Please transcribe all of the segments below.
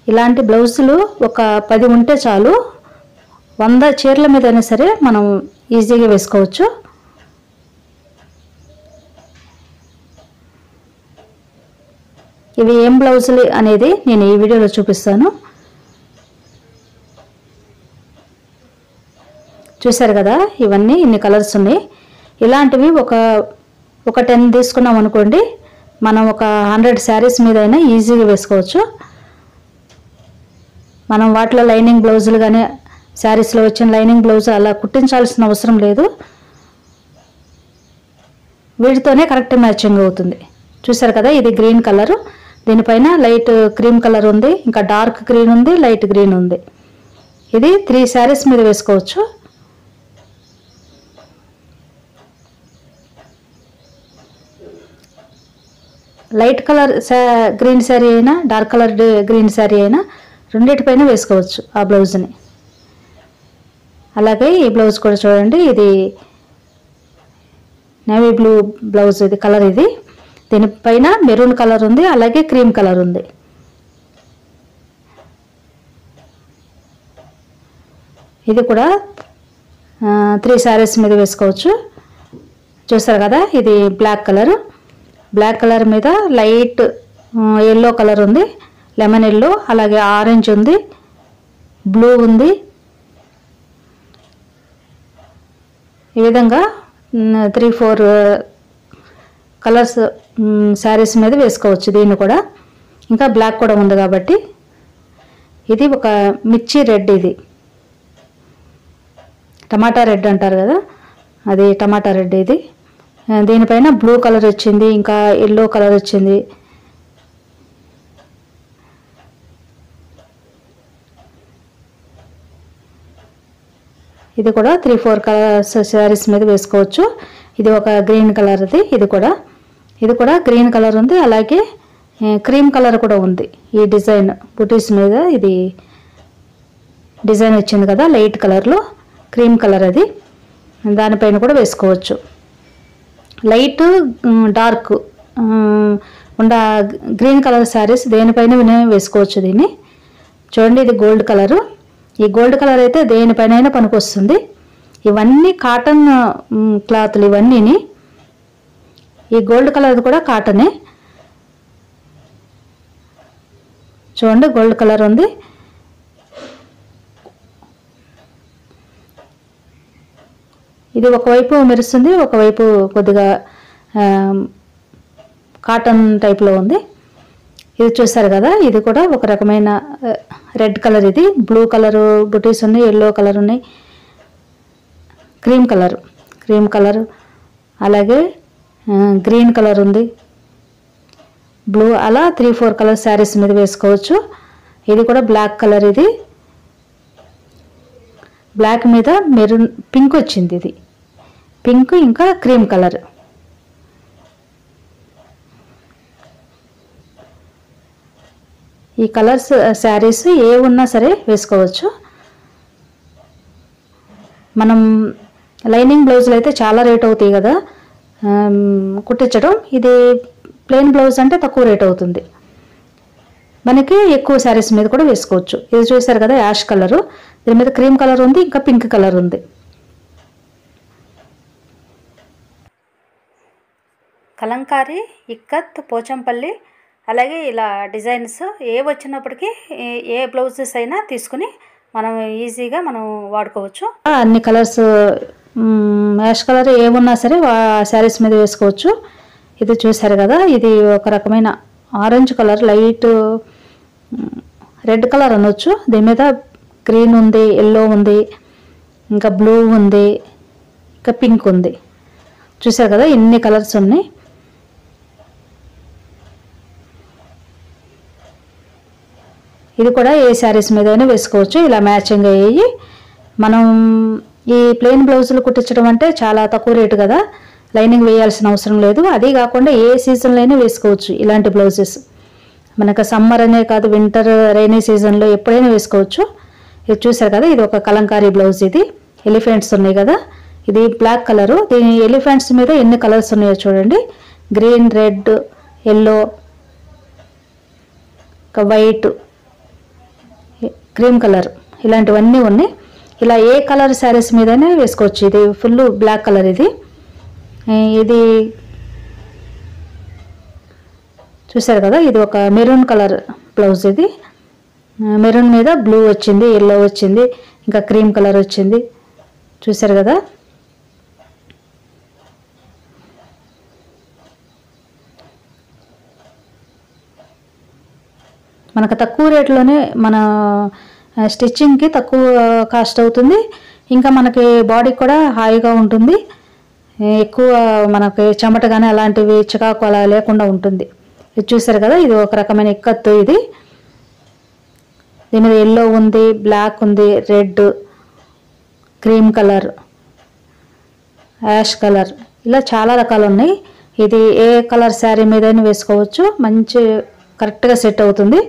ఇలాంటి బ్లౌజులు ఒక పది ఉంటే చాలు వంద చీరల మీద అయినా సరే మనం ఈజీగా వేసుకోవచ్చు ఇవి ఏం బ్లౌజులు అనేది నేను ఈ వీడియోలో చూపిస్తాను చూశారు కదా ఇవన్నీ ఇన్ని కలర్స్ ఉన్నాయి ఇలాంటివి ఒక ఒక టెన్ తీసుకున్నాం అనుకోండి మనం ఒక హండ్రెడ్ శారీస్ మీద అయినా ఈజీగా వేసుకోవచ్చు మనం వాటిలో లైనింగ్ బ్లౌజులు కానీ శారీస్లో వచ్చిన లైనింగ్ బ్లౌజ్ అలా కుట్టించాల్సిన అవసరం లేదు వీటితోనే కరెక్ట్ మ్యాచింగ్ అవుతుంది చూసారు కదా ఇది గ్రీన్ కలరు దీనిపైన లైట్ క్రీమ్ కలర్ ఉంది ఇంకా డార్క్ గ్రీన్ ఉంది లైట్ గ్రీన్ ఉంది ఇది త్రీ శారీస్ మీద వేసుకోవచ్చు లైట్ కలర్ శా గ్రీన్ శారీ అయినా డార్క్ కలర్ గ్రీన్ శారీ అయినా రెండింటిపైన వేసుకోవచ్చు ఆ బ్లౌజ్ని అలాగే ఈ బ్లౌజ్ కూడా చూడండి ఇది నేవీ బ్లూ బ్లౌజ్ ఇది కలర్ ఇది దీనిపైన మెరూన్ కలర్ ఉంది అలాగే క్రీమ్ కలర్ ఉంది ఇది కూడా త్రీ శారీస్ మీద వేసుకోవచ్చు చూస్తారు కదా ఇది బ్లాక్ కలర్ బ్లాక్ కలర్ మీద లైట్ ఎల్లో కలర్ ఉంది లెమన్ ఎల్లో అలాగే ఆరెంజ్ ఉంది బ్లూ ఉంది ఈ విధంగా త్రీ ఫోర్ కలర్స్ శారీస్ మీద వేసుకోవచ్చు దీన్ని కూడా ఇంకా బ్లాక్ కూడా ఉంది కాబట్టి ఇది ఒక మిర్చి రెడ్ ఇది టమాటా రెడ్ అంటారు కదా అది టమాటా రెడ్ ఇది ఆ, దీనిపైన బ్లూ కలర్ వచ్చింది ఇంకా ఎల్లో కలర్ వచ్చింది ఇది కూడా త్రీ ఫోర్ కలర్స్ శారీస్ మీద వేసుకోవచ్చు ఇది ఒక గ్రీన్ కలర్ది ఇది కూడా ఇది కూడా గ్రీన్ కలర్ ఉంది అలాగే ఏ, క్రీమ్ కలర్ కూడా ఉంది ఈ డిజైన్ బుటీస్ మీద ఇది డిజైన్ వచ్చింది కదా లైట్ కలర్లో క్రీమ్ కలర్ అది దానిపైన కూడా వేసుకోవచ్చు లైట్ ఉమ్, డార్క్ ఉమ్, ఉండ గ్రీన్ కలర్ శారీస్ దేనిపైన వినే వేసుకోవచ్చు దీన్ని చూడండి ఇది గోల్డ్ కలరు ఈ గోల్డ్ కలర్ అయితే దేనిపైన పనికొస్తుంది ఇవన్నీ కాటన్ ఉమ్, క్లాత్లు ఇవన్నీని ఈ గోల్డ్ కలర్ కూడా కాటనే చూడండి గోల్డ్ కలర్ ఉంది ఇది ఒకవైపు మెరుస్తుంది ఒకవైపు కొద్దిగా ఆ, కాటన్ టైప్లో ఉంది ఇది చూసారు కదా ఇది కూడా ఒక రకమైన ఆ, రెడ్ కలర్ ఇది బ్లూ కలర్ బుటీస్ ఉన్నాయి ఎల్లో కలర్ ఉన్నాయి క్రీమ్ కలర్ క్రీమ్ కలర్ అలాగే ఆ, గ్రీన్ కలర్ ఉంది బ్లూ అలా త్రీ ఫోర్ కలర్ శారీస్ మీద వేసుకోవచ్చు ఇది కూడా బ్లాక్ కలర్ ఇది బ్లాక్ మీద మెరూన్ పింక్ వచ్చింది ఇది పింక్ ఇంకా క్రీమ్ కలర్ ఈ కలర్స్ శారీస్ ఏ ఉన్నా సరే వేసుకోవచ్చు మనం లైనింగ్ బ్లౌజులు అయితే చాలా రేట్ అవుతాయి కదా ఆమ్, కుట్టించడం ఇది ప్లెయిన్ బ్లౌజ్ అంటే తక్కువ రేట్ అవుతుంది మనకి ఎక్కువ శారీస్ మీద కూడా వేసుకోవచ్చు ఇది చూసారు కదా యాష్ కలరు దీని మీద క్రీమ్ కలర్ ఉంది ఇంకా పింక్ కలర్ ఉంది కలంకారీ ఇక్కత్ పోచంపల్లి అలాగే ఇలా డిజైన్స్ ఏ వచ్చినప్పటికీ ఏ- ఏ బ్లౌజెస్ అయినా తీసుకుని మనం ఈజీగా మనం వాడుకోవచ్చు అన్ని కలర్స్ యాష్ కలర్ ఏమున్నా సరే శారీస్ మీద వేసుకోవచ్చు ఇది చూసారు కదా ఇది ఒక రకమైన orange colour light red colour అనొచ్చు దీని మీద గ్రీన్ ఉంది ఎల్లో ఉంది ఇంకా బ్లూ ఉంది ఇంకా పింక్ ఉంది చూసారు కదా ఇన్ని కలర్స్ ఉన్నాయి ఇది కూడా ఏ శారీస్ మీద అయినా వేసుకోవచ్చు ఇలా మ్యాచింగ్ అయ్యి మనం ఈ ప్లెయిన్ బ్లౌజులు కుట్టించడం అంటే చాలా తక్కువ రేటు కదా లైనింగ్ వేయాల్సిన అవసరం లేదు అదే కాకుండా ఏ సీజన్లో అయినా వేసుకోవచ్చు ఇలాంటి బ్లౌజెస్ మనకు సమ్మర్ అనే కాదు వింటర్ రైనీ సీజన్లో ఎప్పుడైనా వేసుకోవచ్చు ఇది చూసారు కదా ఇది ఒక కలంకారీ బ్లౌజ్ ఇది ఎలిఫెంట్స్ ఉన్నాయి కదా ఇది బ్లాక్ కలరు దీని ఎలిఫెంట్స్ మీద ఎన్ని కలర్స్ ఉన్నాయో చూడండి green red yellow white cream colour ఇలాంటివన్నీ ఉన్నాయి ఇలా ఏ కలర్ శారీస్ మీదనే వేసుకోవచ్చు ఇది ఫుల్ బ్లాక్ కలర్ ఇది ఏ, ఇది చూసారు కదా ఇది ఒక మెరూన్ కలర్ బ్లౌజ్ ఇది మెరూన్ మీద బ్లూ వచ్చింది ఎల్లో వచ్చింది ఇంకా క్రీమ్ కలర్ వచ్చింది చూసారు కదా మనకు తక్కువ రేట్లోనే మన ఆ, స్టిచ్చింగ్కి తక్కువ కాస్ట్ అవుతుంది ఇంకా మనకి బాడీకి కూడా హాయిగా ఉంటుంది ఏ, ఎక్కువ మనకి చెమట కానీ అలాంటివి చికాకు అలా లేకుండా ఉంటుంది ఇది చూసారు కదా ఇది ఒక రకమైన ఇక్కత్తు ఇది దీని మీద ఎల్లో ఉంది బ్లాక్ ఉంది red cream colour ash colour ఇలా చాలా రకాలు ఉన్నాయి ఇది ఏ కలర్ శారీ మీదైనా వేసుకోవచ్చు మంచి కరెక్ట్గా సెట్ అవుతుంది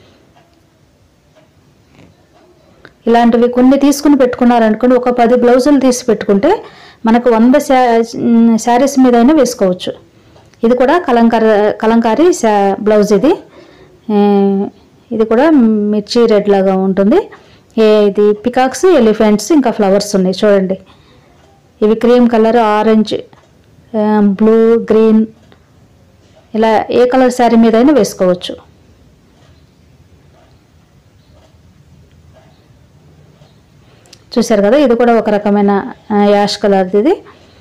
ఇలాంటివి కొన్ని తీసుకుని పెట్టుకున్నారనుకోండి ఒక పది బ్లౌజులు తీసి పెట్టుకుంటే మనకు వంద శా శారీస్ మీదైనా వేసుకోవచ్చు ఇది కూడా కలంకార కలంకారీ శా బ్లౌజ్ ఇది ఏ, ఇది కూడా మిర్చి రెడ్ లాగా ఉంటుంది ఏ, ఇది పికాక్స్ ఎలిఫెంట్స్ ఇంకా ఫ్లవర్స్ ఉన్నాయి చూడండి ఇవి cream colour orange blue green ఇలా ఏ కలర్ శారీ మీదైనా వేసుకోవచ్చు చూసారు కదా ఇది కూడా ఒక రకమైన ఆ, యాష్ కలర్ ఇది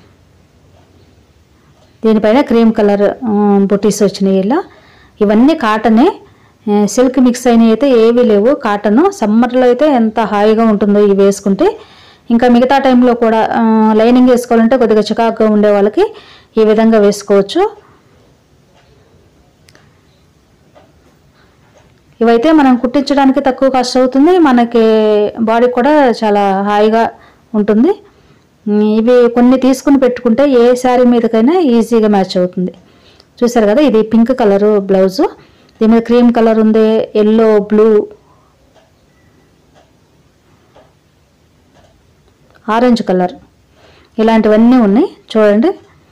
దీనిపైన క్రీమ్ కలర్ బుటీస్ వచ్చినాయి ఇలా ఇవన్నీ కాటనే ఆ, సిల్క్ మిక్స్ అయినవి అయితే ఏవీ లేవు కాటన్ సమ్మర్లో అయితే ఎంత హాయిగా ఉంటుందో ఇవి వేసుకుంటే ఇంకా మిగతా టైంలో కూడా ఆ, లైనింగ్ వేసుకోవాలంటే కొద్దిగా చికాకుగా ఉండే వాళ్ళకి ఈ విధంగా వేసుకోవచ్చు ఇవైతే మనం కుట్టించడానికి తక్కువ కాస్ట్ అవుతుంది మనకి బాడీ కూడా చాలా హాయిగా ఉంటుంది ఉమ్, ఇవి కొన్ని తీసుకుని పెట్టుకుంటే ఏ శారీ మీదకైనా ఈజీగా మ్యాచ్ అవుతుంది చూసారు కదా ఇది పింక్ కలరు బ్లౌజు దీని మీద క్రీమ్ కలర్ ఉంది ఎల్లో బ్లూ ఆరెంజ్ కలర్ ఇలాంటివన్నీ ఉన్నాయి చూడండి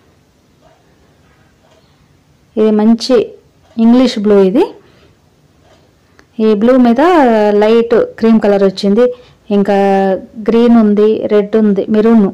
ఇది మంచి ఇంగ్లీష్ బ్లూ ఇది ఈ బ్లూ మీద లైట్ క్రీమ్ కలర్ వచ్చింది ఇంకా గ్రీన్ ఉంది రెడ్ ఉంది మెరూన్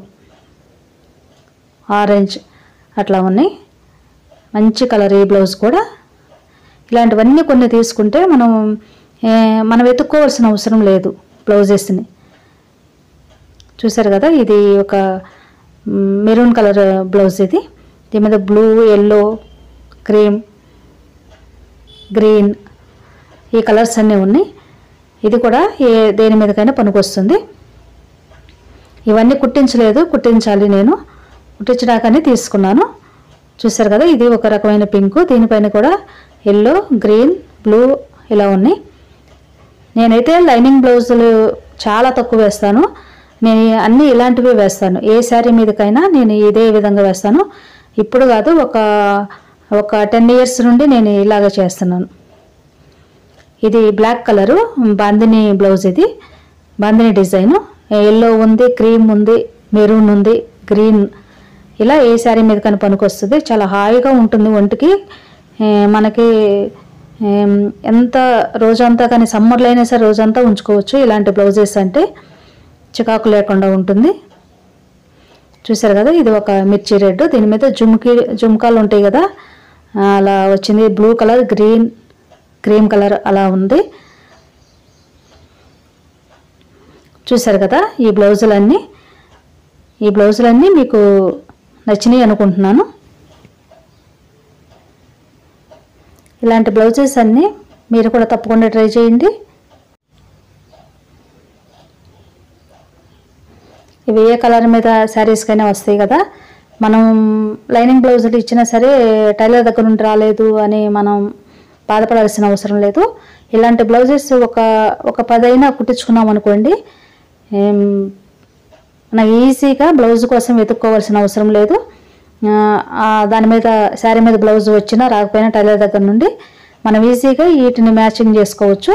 ఆరెంజ్ అట్లా ఉన్నాయి మంచి కలర్ ఈ బ్లౌజ్ కూడా ఇలాంటివన్నీ కొన్ని తీసుకుంటే మనం ఏ, మనం వెతుక్కోవాల్సిన అవసరం లేదు బ్లౌజెస్ని చూసారు కదా ఇది ఒక మ్, మెరూన్ కలర్ బ్లౌజ్ ఇది దీని మీద బ్లూ ఎల్లో క్రీమ్ గ్రీన్ ఈ కలర్స్ అన్నీ ఉన్నాయి ఇది కూడా ఏ దేని మీదకైనా పనికొస్తుంది ఇవన్నీ కుట్టించలేదు కుట్టించాలి నేను కుట్టించడాకని తీసుకున్నాను చూసారు కదా ఇది ఒక రకమైన పింక్ దీనిపైన కూడా ఎల్లో గ్రీన్ బ్లూ ఇలా ఉన్నాయి నేనైతే లైనింగ్ బ్లౌజులు చాలా తక్కువ వేస్తాను నేను అన్నీ ఇలాంటివి వేస్తాను ఏ శారీ మీదకైనా నేను ఇదే విధంగా వేస్తాను ఇప్పుడు కాదు ఒక ఒక టెన్ ఇయర్స్ నుండి నేను ఇలాగ చేస్తున్నాను ఇది బ్లాక్ కలరు బాందిని బ్లౌజ్ ఇది బాందిని డిజైన్ ఎల్లో ఉంది క్రీమ్ ఉంది మెరూన్ ఉంది గ్రీన్ ఇలా ఏ శారీ మీద కానీ పనికొస్తుంది చాలా హాయిగా ఉంటుంది ఒంటికి ఏ, మనకి ఏం, ఎంత రోజంతా కానీ సమ్మర్లో అయినా సరే రోజంతా ఉంచుకోవచ్చు ఇలాంటి బ్లౌజెస్ అంటే చికాకు లేకుండా ఉంటుంది చూసారు కదా ఇది ఒక మిర్చి రెడ్ దీని మీద జుమ్కి జుమ్కాలు ఉంటాయి కదా ఆ, అలా వచ్చింది blue colour green cream colour అలా ఉంది చూసారు కదా ఈ బ్లౌజులన్నీ ఈ బ్లౌజులన్నీ మీకు నచ్చినాయి అనుకుంటున్నాను ఇలాంటి బ్లౌజెస్ అన్నీ మీరు కూడా తప్పకుండా ట్రై చేయండి ఇవి ఏ కలర్ మీద శారీస్కైనా వస్తాయి కదా మనం లైనింగ్ బ్లౌజులు ఇచ్చినా సరే టైలర్ దగ్గర నుండి రాలేదు అని మనం బాధపడాల్సిన అవసరం లేదు ఇలాంటి బ్లౌజెస్ ఒక ఒక పదైనా కుట్టించుకున్నాం అనుకోండి ఏం, మనకి ఈజీగా బ్లౌజ్ కోసం వెతుక్కోవాల్సిన అవసరం లేదు ఆ, ఆ దాని మీద శారీ మీద బ్లౌజ్ వచ్చినా రాకపోయినా టైలర్ దగ్గర నుండి మనం ఈజీగా వీటిని మ్యాచింగ్ చేసుకోవచ్చు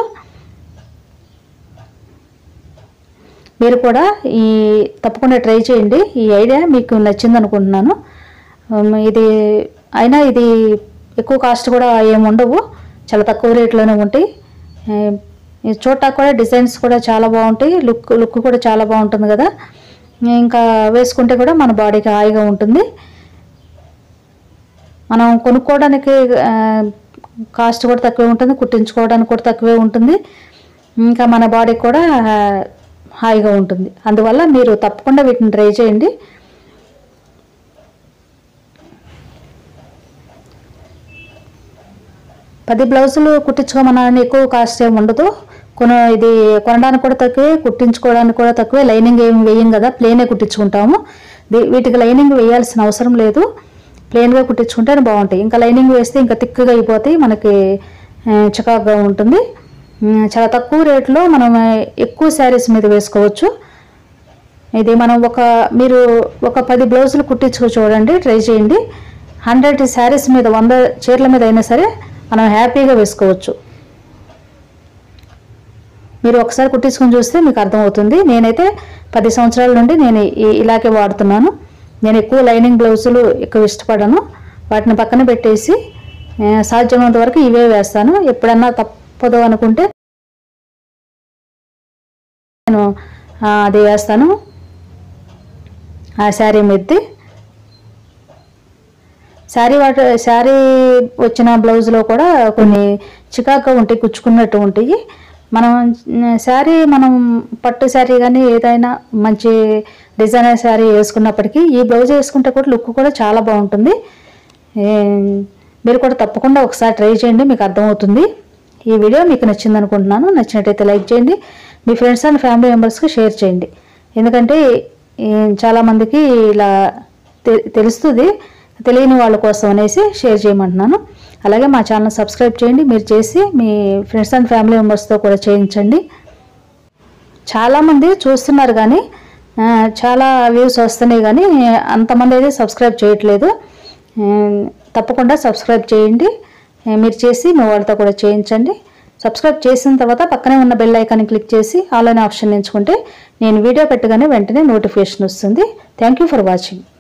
మీరు కూడా ఈ తప్పకుండా ట్రై చేయండి ఈ ఐడియా మీకు నచ్చింది అనుకుంటున్నాను ఉమ్, ఇది అయినా ఇది ఎక్కువ కాస్ట్ కూడా ఏమి ఉండవు చాలా తక్కువ రేట్లోనే ఉంటాయి ఏ, ఇది చూడటానికి కూడా డిజైన్స్ కూడా చాలా బాగుంటాయి లుక్ లుక్ కూడా చాలా బాగుంటుంది కదా ఇంకా వేసుకుంటే కూడా మన బాడీకి హాయిగా ఉంటుంది మనం కొనుక్కోవడానికి ఆ, కాస్ట్ కూడా తక్కువే ఉంటుంది కుట్టించుకోవడానికి కూడా తక్కువే ఉంటుంది ఇంకా మన బాడీకి కూడా ఆ, హాయిగా ఉంటుంది అందువల్ల మీరు తప్పకుండా వీటిని ట్రై చేయండి పది బ్లౌజులు కుట్టించుకోమని ఎక్కువ కాస్ట్ ఏమి ఉండదు కొన ఇది కొనడానికి కూడా తక్కువే కుట్టించుకోవడానికి కూడా తక్కువే లైనింగ్ ఏమి వేయం కదా ప్లేనే కుట్టించుకుంటాము దీ- వీటికి లైనింగ్ వేయాల్సిన అవసరం లేదు ప్లెయిన్గా కుట్టించుకుంటే బాగుంటాయి ఇంకా లైనింగ్ వేస్తే ఇంకా తిక్కుగా అయిపోతాయి మనకి ఆ, చికాకుగా ఉంటుంది ఉమ్, చాలా తక్కువ రేట్లో మనం ఆ, ఎక్కువ శారీస్ మీద వేసుకోవచ్చు ఇది మనం ఒక మీరు ఒక పది బ్లౌజులు కుట్టించుకో చూడండి ట్రై చేయండి హండ్రెడ్ శారీస్ మీద వంద చీరల మీద అయినా సరే మనం హ్యాపీగా వేసుకోవచ్చు మీరు ఒకసారి కుట్టించుకొని చూస్తే మీకు అర్థమవుతుంది నేనైతే పది సంవత్సరాల నుండి నేను ఈ- ఇలాగే వాడుతున్నాను నేను ఎక్కువ లైనింగ్ బ్లౌజులు ఎక్కువ ఇష్టపడను వాటిని పక్కన పెట్టేసి ఆ, సాధ్యమైనంత వరకు ఇవే వేస్తాను ఎప్పుడన్నా తప్పదు అనుకుంటే నేను ఆ, అది వేస్తాను ఆ శారీ మీదది శారీ వాట శారీ వచ్చిన బ్లౌజ్లో కూడా కొన్ని చికాకుగా ఉంటాయి కుచ్చుకున్నట్టు ఉంటాయి మనం ఉమ్, శారీ మనం పట్టు శారీ కానీ ఏదైనా మంచి డిజైనర్ శారీ వేసుకున్నప్పటికీ ఈ బ్లౌజ్ వేసుకుంటే కూడా లుక్ కూడా చాలా బాగుంటుంది ఏం, మీరు కూడా తప్పకుండా ఒకసారి ట్రై చేయండి మీకు అర్థమవుతుంది ఈ వీడియో మీకు నచ్చింది అనుకుంటున్నాను నచ్చినట్టయితే లైక్ చేయండి మీ ఫ్రెండ్స్ అండ్ ఫ్యామిలీ మెంబర్స్కి షేర్ చేయండి ఎందుకంటే ఈ చాలామందికి ఇలా తె- తెలుస్తుంది తెలియని వాళ్ళ కోసం అనేసి షేర్ చేయమంటున్నాను అలాగే మా ఛానల్ సబ్స్క్రైబ్ చేయండి మీరు చేసి మీ ఫ్రెండ్స్ అండ్ ఫ్యామిలీ మెంబర్స్తో కూడా చేయించండి చాలామంది చూస్తున్నారు కానీ ఆ, చాలా వ్యూస్ వస్తున్నాయి కానీ అంతమంది అయితే సబ్స్క్రైబ్ చేయట్లేదు ఆ, తప్పకుండా సబ్స్క్రైబ్ చేయండి ఆ, మీరు చేసి మీ వాళ్ళతో కూడా చేయించండి సబ్స్క్రైబ్ చేసిన తర్వాత పక్కనే ఉన్న బెల్ ఐకాన్ని క్లిక్ చేసి ఆల్ అనే ఆప్షన్ ఎంచుకుంటే నేను వీడియో పెట్టగానే వెంటనే నోటిఫికేషన్ వస్తుంది థ్యాంక్ యూ ఫర్ వాచింగ్